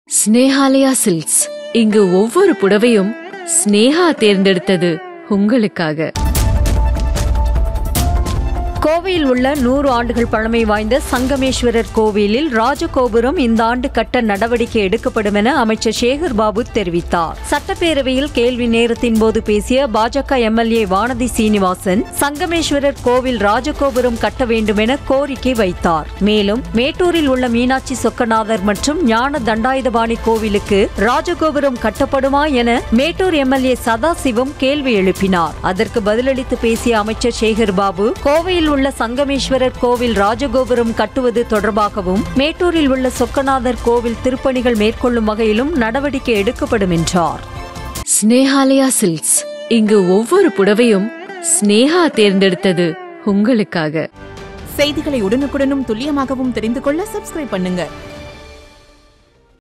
Snehalaya silks இங்கு ஒவ்வொரு புடவையும் ஸ்னேகா தேர்ந்தெடுத்தது உங்களுக்காக கோவையில் உள்ள நூறு ஆண்டுகள் பழமை வாய்ந்த சங்கமேஸ்வரர் கோவிலில் ராஜகோபுரம் இந்த ஆண்டு கட்ட நடவடிக்கை எடுக்கப்படும் என அமைச்சர் சேகர் பாபு தெரிவித்தார் சட்டப்பேரவையில் கேள்வி நேரத்தின் போது பேசிய பாஜக எம்எல்ஏ வானதி சீனிவாசன் சங்கமேஸ்வரர் கோவில் ராஜகோபுரம் கட்ட வேண்டும் என கோரிக்கை வைத்தார் மேலும் மேட்டூரில் உள்ள மீனாட்சி சொக்கநாதர் மற்றும் ஞான தண்டாயுதபாணி கோவிலுக்கு ராஜகோபுரம் கட்டப்படுமா என மேட்டூர் எம்எல்ஏ சதாசிவம் கேள்வி எழுப்பினார் அதற்கு பதிலளித்து பேசிய அமைச்சர் சேகர் பாபு கோவையில் உள்ள சங்கமேஸ்வரர் கோவில் ராஜகோபுரம் கட்டுவது தொடர்பாகவும் மேட்டூரில் உள்ள சொக்கநாதர் கோவில் திருப்பணிகள் மேற்கொள்ளும் வகையிலும் நடவடிக்கை எடுக்கப்படும் என்றார் ஸ்னேஹாலயா சில்க்ஸ் இங்கு ஒவ்வொரு புடவையும் ஸ்னேகா தேர்ந்தெடுத்தது உங்களுக்காக செய்திகளை உடனுக்குடனும் துல்லியமாகவும் தெரிந்து கொள்ள சப்ஸ்கிரைப் பண்ணுங்க